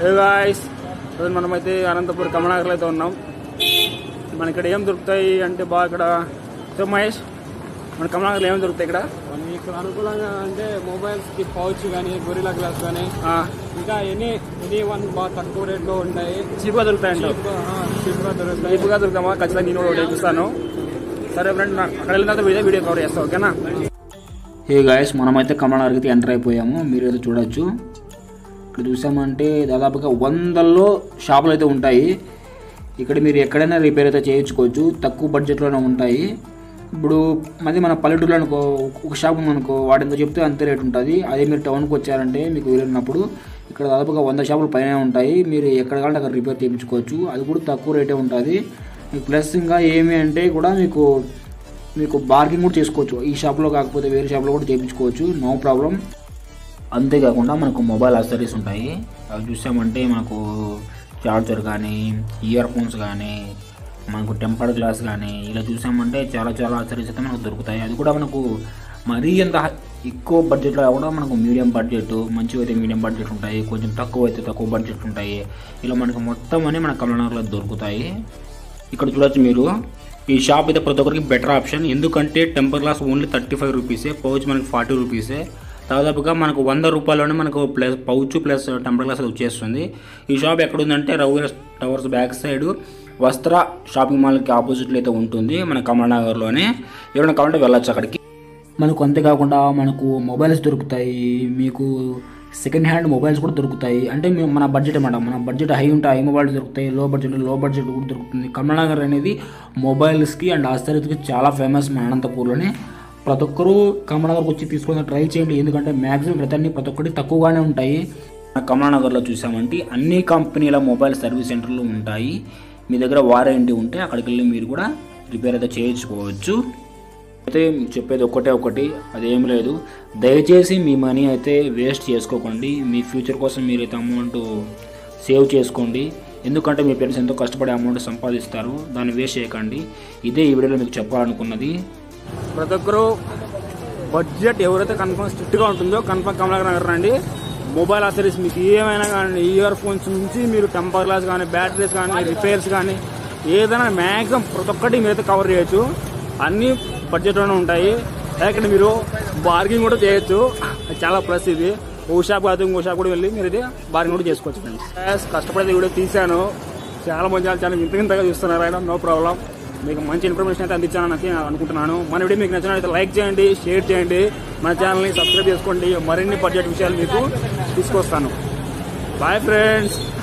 hey guys ఈరోజు మనమైతే అనంతపూర్ కమలాకర్లో అయితే ఉన్నాం మన ఇక్కడ ఏం దొరుకుతాయి అంటే బాగా ఇక్కడ సో మహేష్ మన కమలాకర్లో ఏం దొరుకుతాయి ఇక్కడ మనకి ఇక్కడ అనుకూలంగా అంటే మొబైల్స్ కి పౌచ్ కానీ గొరిలా గ్లాస్ కానీ ఇంకా ఎనీ ఎనీ వన్ బాగా తక్కువ రేట్ లో ఉంటాయి చీప్గా దొరుకుతాయంట చీప్ గా దొరుకుతాయి చీప్గా దొరుకుతామా ఖచ్చితంగా నేను కూడా ఒకటి చూపిస్తాను సరే ఫ్రెండ్ నా- అక్కడ వెళ్ళిన తర్వాత వీడియో వీడియో కవర్ చేస్తాను ఓకేనా హే గాయస్ మనమైతే కమలార్కి అయితే ఎంటర్ అయిపోయాము మీరు అయితే చూడొచ్చు ఇక్కడ చూసామంటే దాదాపుగా వందల్లో షాపులు అయితే ఉంటాయి ఇక్కడ మీరు ఎక్కడైనా రిపేర్ అయితే చేయించుకోవచ్చు తక్కువ బడ్జెట్లోనే ఉంటాయి ఇప్పుడు మరి మన పల్లెటూరులో అనుకో ఒక షాప్ ఉందనుకో వాటి ఎంత చెప్తే అంతే రేట్ ఉంటుంది అదే మీరు టౌన్కి వచ్చారంటే మీకు వెళ్ళినప్పుడు ఇక్కడ దాదాపుగా వంద షాపులు పైన ఉంటాయి మీరు ఎక్కడ కావాలంటే అక్కడ రిపేర్ చేయించుకోవచ్చు అది కూడా తక్కువ రేటే ఉంటుంది ప్లస్ ఇంకా ఏమి అంటే కూడా మీకు మీకు బార్గింగ్ కూడా చేసుకోవచ్చు ఈ షాప్లో కాకపోతే వేరే షాప్లో కూడా చేయించుకోవచ్చు నో ప్రాబ్లం అంతేకాకుండా మనకు మొబైల్ అసరీస్ ఉంటాయి అవి చూసామంటే మనకు చార్జర్ కానీ ఇయర్ ఫోన్స్ కానీ మనకు టెంపర్డ్ గ్లాస్ కానీ ఇలా చూసామంటే చాలా చాలా అసరీస్ అయితే మనకు దొరుకుతాయి అది కూడా మనకు మరీ అంత హై- ఎక్కువ బడ్జెట్లో కాకుండా మనకు మీడియం బడ్జెట్ మంచిగా అయితే మీడియం బడ్జెట్ ఉంటాయి కొంచెం తక్కువ అయితే తక్కువ బడ్జెట్ ఉంటాయి ఇలా మనకు మొత్తం అన్నీ మన కమలనగర్లో దొరుకుతాయి ఇక్కడ చూడొచ్చు మీరు ఈ షాప్ అయితే ప్రతి ఒక్కరికి బెటర్ ఆప్షన్ ఎందుకంటే temper glass only thirty five రూపీసే పౌచ్ మనకి ఫార్టీ రూపీసే దాదాపుగా మనకు వంద రూపాయల్లోనే మనకు plus pouch plus temper glass వచ్చేస్తుంది ఈ షాప్ ఎక్కడ ఉందంటే రఘువీర towers back side Vastra shopping మాల్కి ఆపోజిట్లో అయితే ఉంటుంది మన కమలనగర్లోనే ఎవరైనా కావాలంటే వెళ్ళొచ్చు అక్కడికి మనకు అంతేకాకుండా మనకు మొబైల్స్ దొరుకుతాయి మీకు సెకండ్ హ్యాండ్ మొబైల్స్ కూడా దొరుకుతాయి అంటే మేము మన బడ్జెట్ అన్నమాట మన బడ్జెట్ హై ఉంటే హై మొబైల్స్ దొరుకుతాయి లో బడ్జెట్ లో బడ్జెట్ కూడా దొరుకుతుంది కమలానగర్ అనేది మొబైల్స్కి అండ్ ఆశ్చర్యకి చాలా ఫేమస్ మన అనంతపూర్లోనే ప్రతి ఒక్కరూ కమలానగర్కి వచ్చి తీసుకొని ట్రై చేయండి ఎందుకంటే మ్యాక్సిమం ప్రతి అన్ని ప్రతి ఒక్కటి తక్కువగానే ఉంటాయి మన కమలానగర్లో చూసామంటే అన్ని కంపెనీల మొబైల్ సర్వీస్ సెంటర్లు ఉంటాయి మీ దగ్గర వారంటీ ఉంటే అక్కడికి వెళ్ళి మీరు కూడా రిపేర్ అయితే చేయించుకోవచ్చు అయితే మీకు చెప్పేది ఒకటే ఒకటి అదేం లేదు దయచేసి మీ మనీ అయితే వేస్ట్ చేసుకోకండి మీ ఫ్యూచర్ కోసం మీరైతే అమౌంట్ సేవ్ చేసుకోండి ఎందుకంటే మీ పేరెంట్స్ ఎంతో కష్టపడి అమౌంట్ సంపాదిస్తారు దాన్ని వేస్ట్ చేయకండి ఇదే ఈ వీడియోలో మీకు చెప్పాలనుకున్నది ప్రతి ఒక్కరు బడ్జెట్ ఎవరైతే కన్ఫర్మ్ స్ట్రిక్ట్గా ఉంటుందో కన్ఫర్మ్ కమలాకర్ నగర్ రండి మొబైల్ అసరీస్ మీకు ఏమైనా కానీ ఇయర్ ఫోన్స్ నుంచి మీరు టెంపర్ గ్లాస్ కానీ బ్యాటరీస్ కానీ రిపేర్స్ కానీ ఏదైనా మ్యాక్సిమం ప్రతి ఒక్కటి మీరైతే కవర్ చేయొచ్చు అన్ని బడ్జెట్లోనే ఉంటాయి ఇక్కడ మీరు బార్గింగ్ కూడా చేయొచ్చు అది చాలా ప్లస్ ఇది ఓ షాప్ కాదు ఇంకో షాప్ కూడా వెళ్ళి మీరు ఇది బార్గింగ్ కూడా చేసుకోవచ్చు ఫ్రెండ్స్ కష్టపడి వీడియో తీశాను చాలా మంది చాలా చాలా ఇంత ఇంతగా చూస్తున్నారు ఆయన నో ప్రాబ్లం మీకు మంచి ఇన్ఫర్మేషన్ అయితే అందించాలని అనుకుంటున్నాను మన వీడియో మీకు నచ్చినట్లయితే లైక్ చేయండి షేర్ చేయండి మన ఛానల్ని సబ్స్క్రైబ్ చేసుకోండి మరిన్ని బడ్జెట్ విషయాలు మీకు తీసుకొస్తాను బాయ్ ఫ్రెండ్స్